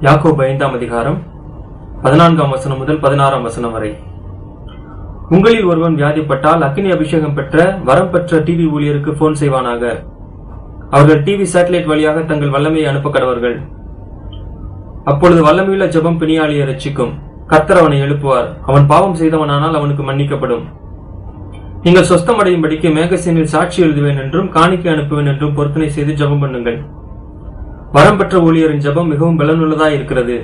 யாக்கோபு ஐந்தாம் அதிகாரம் பதினான்காம் வசனம் முதல் பதினாறாம் வசனம் வரை உங்களில் ஒருவன் வியாதிப்பட்டால் அக்னி அபிஷேகம் பெற்ற வரம் பெற்ற டிவி ஊழியருக்கு போன் செய்வானாக அவர்கள் டிவி சேட்டலைட் வழியாக தங்கள் வல்லமையை அனுப்ப கடவர்கள் அப்பொழுது வல்லமையுள்ள ஜெபம் பிணியாளியை ரட்சிக்கும் கர்த்தர் அவனை எழுப்புவார் அவன் பாவம் செய்தவனானால் அவனுக்கு மன்னிக்கப்படும் நீங்கள் சொஸ்தமடையும்படிக்கு மேகசீனில் சாட்சி எழுதுவேன் என்றும் காணிக்கை அனுப்புவேன் என்றும் பொருத்தனை செய்து ஜெபம் பண்ணுங்கள் வரம் பெற்ற ஊழியரின் ஜெபம் மிகவும் பலனுள்ளதாய் இருக்கிறது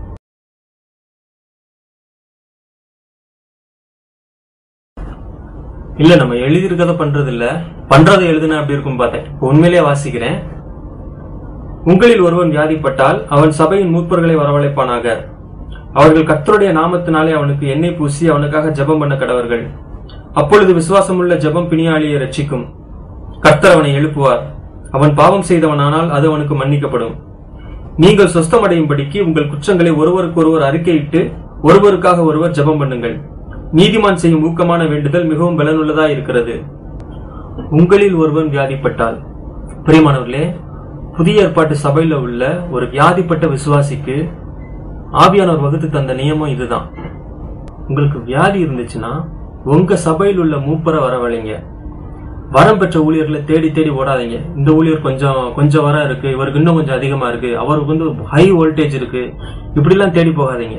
இல்ல நம்ம எழுதியிருக்கத பண்றது இல்ல பண்றதை எழுதுன அப்படி இருக்கும் பார்த்தேன் இப்ப உண்மையிலேயே வாசிக்கிறேன் உங்களில் ஒருவன் வியாதிப்பட்டால் அவன் சபையின் மூப்பர்களை வரவழைப்பானாக அவர்கள் கர்த்தருடைய நாமத்தினாலே அவனுக்கு எண்ணெய் பூசி அவனுக்காக ஜெபம் பண்ண கடவர்கள் அப்பொழுது விசுவாசமுள்ள ஜெபம் பிணியாளியை ரட்சிக்கும் கர்த்தர் அவனை எழுப்புவார் அவன் பாவம் செய்தவனானால் அது அவனுக்கு மன்னிக்கப்படும் நீங்கள் சொஸ்தமடையும்படிக்கு உங்கள் குற்றங்களை ஒருவருக்கொருவர் அறிக்கையிட்டு ஒருவருக்காக ஒருவர் ஜெபம் பண்ணுங்கள் நீதிமான் செய்யும் ஊக்கமான வேண்டுதல் மிகவும் பலனுள்ளதா இருக்கிறது உங்களில் ஒருவன் வியாதிப்பட்டால் பிரியமானவர்களே புதிய ஏற்பாட்டு சபையில உள்ள ஒரு வியாதிப்பட்ட விசுவாசிக்கு ஆவியானவர் வகுத்து தந்த நியமம் இதுதான் உங்களுக்கு வியாதி இருந்துச்சுன்னா உங்க சபையில் உள்ள மூப்பரை வரவழைங்க வரம் பெற்ற ஊழியர்களை தேடி தேடி ஓடாதீங்க இந்த ஊழியர் கொஞ்சம் கொஞ்சம் வர இருக்கு இவருக்கு இன்னும் கொஞ்சம் அதிகமா இருக்கு அவருக்கு வந்து ஹை வோல்டேஜ் இருக்கு இப்படிலாம் தேடி போகாதீங்க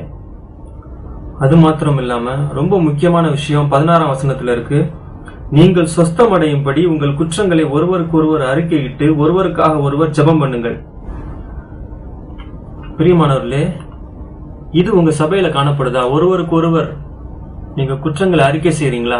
அது மாத்திரம் இல்லாம ரொம்ப முக்கியமான விஷயம் பதினாறாம் வசனத்துல இருக்கு நீங்கள் சொஸ்தமடையும்படி உங்கள் குற்றங்களை ஒருவருக்கு ஒருவர் அறிக்கையிட்டு ஒருவருக்காக ஒருவர் ஜெபம் பண்ணுங்கள் பிரியமானவர்களே இது உங்க சபையில காணப்படுதா ஒருவருக்கு ஒருவர் நீங்க குற்றங்களை அறிக்கை செய்றீங்களா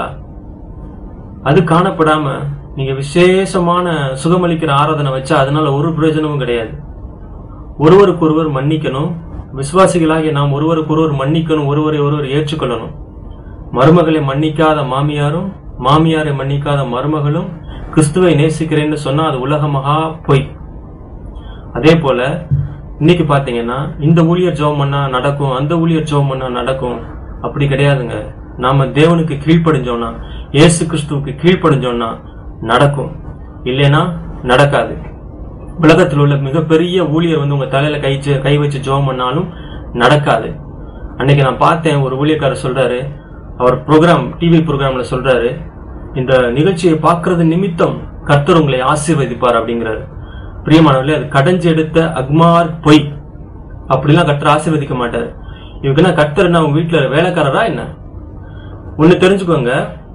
அது காணப்படாம நீங்க விசேஷமான சுகமளிக்கிற ஆராதனை வச்சா அதனால ஒரு பிரயோஜனமும் கிடையாது ஒருவருக்கு ஒருவர் மன்னிக்கணும் விசுவாசிகளாகிய நாம் ஒருவருக்கு ஒருவர் மன்னிக்கணும் ஒருவரை ஒருவர் ஏற்றுக்கொள்ளணும் மருமகளை மன்னிக்காத மாமியாரும் மாமியாரை மன்னிக்காத மருமகளும் கிறிஸ்துவை நேசிக்கிறேன்னு சொன்னா அது உலக மகா பொய் அதே போல இன்னைக்கு பாத்தீங்கன்னா இந்த ஊழியர் ஜெபம் பண்ணா நடக்கும் அந்த ஊழியர் ஜெபம் பண்ணா நடக்கும் அப்படி கிடையாதுங்க நாம தேவனுக்கு கீழ்ப்படிஞ்சோம்னா இயேசு கிறிஸ்துவுக்கு கீழ்ப்படிஞ்சோம்னா நடக்கும் இல்லைன்னா நடக்காது உலகத்தில் உள்ள மிகப்பெரிய ஊழியர் வந்து உங்க தலையில கை வச்சு- கை வச்சு ஜெபம் பண்ணாலும் நடக்காது அன்னைக்கு நான் பார்த்தேன் ஒரு ஊழியக்காரர் சொல்றாரு அவர் ப்ரோக்ராம் டிவி ப்ரோக்ராம்ல சொல்றாரு இந்த நிகழ்ச்சியை பார்க்கறது நிமித்தம் கர்த்தர் உங்களை ஆசீர்வதிப்பார் அப்படிங்கிறாரு பிரியமானவர்களே அது கடைஞ்சு எடுத்த அக்மார் பொய் அப்படிலாம் கர்த்தர் ஆசீர்வதிக்க மாட்டார் இவங்க என்ன கர்த்தர் என்ன உங்க வீட்டுல வேலைக்காரரா என்ன ஒண்ணு தெரிஞ்சுக்கோங்க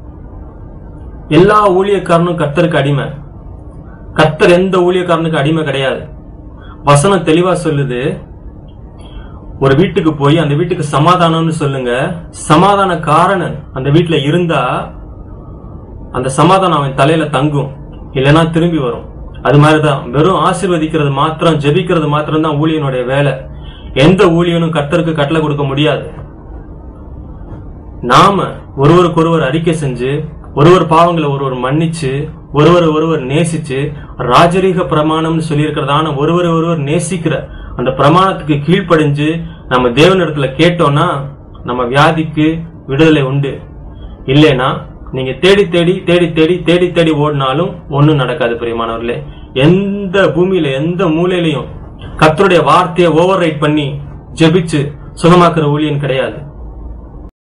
எல்லா ஊழியக்காரனும் கர்த்தருக்கு அடிமை கர்த்தர் எந்த ஊழியக்காரனுக்கு அடிமை கிடையாது வசனம் தெளிவா சொல்லுது ஒரு வீட்டுக்கு போய் அந்த வீட்டுக்கு சமாதானம்னு சொல்லுங்க சமாதான காரணன் அந்த வீட்டுல இருந்தா அந்த சமாதானம் அவன் தலையில தங்கும் இல்லைன்னா திரும்பி வரும் அது மாதிரிதான் வெறும் ஆசீர்வதிக்கிறது மாத்திரம் ஜெபிக்கிறது மாத்திரம் தான் ஊழியனுடைய வேலை எந்த ஊழியனும் கர்த்தருக்கு கட்டளை கொடுக்க முடியாது நாம ஒருவருக்கு ஒருவர் அறிக்கை செஞ்சு ஒருவர் பாவங்களை ஒருவர் மன்னிச்சு ஒருவர் ஒருவர் நேசிச்சு ராஜரீக பிரமாணம்னு சொல்லியிருக்கிறதான ஒருவர் ஒருவர் நேசிக்கிற அந்த பிரமாணத்துக்கு கீழ்ப்படிஞ்சு நம்ம தேவனிடத்துல கேட்டோம்னா நம்ம வியாதிக்கு விடுதலை உண்டு இல்லைன்னா நீங்க தேடி தேடி தேடி தேடி தேடி தேடி ஓடினாலும் ஒண்ணும் நடக்காது பிரியமானவர்களே எந்த பூமியில எந்த மூலையிலையும் கர்த்தருடைய வார்த்தையை ஓவர் ரைட் பண்ணி ஜெபிச்சு சுகமாக்குற ஊழியன் கிடையாது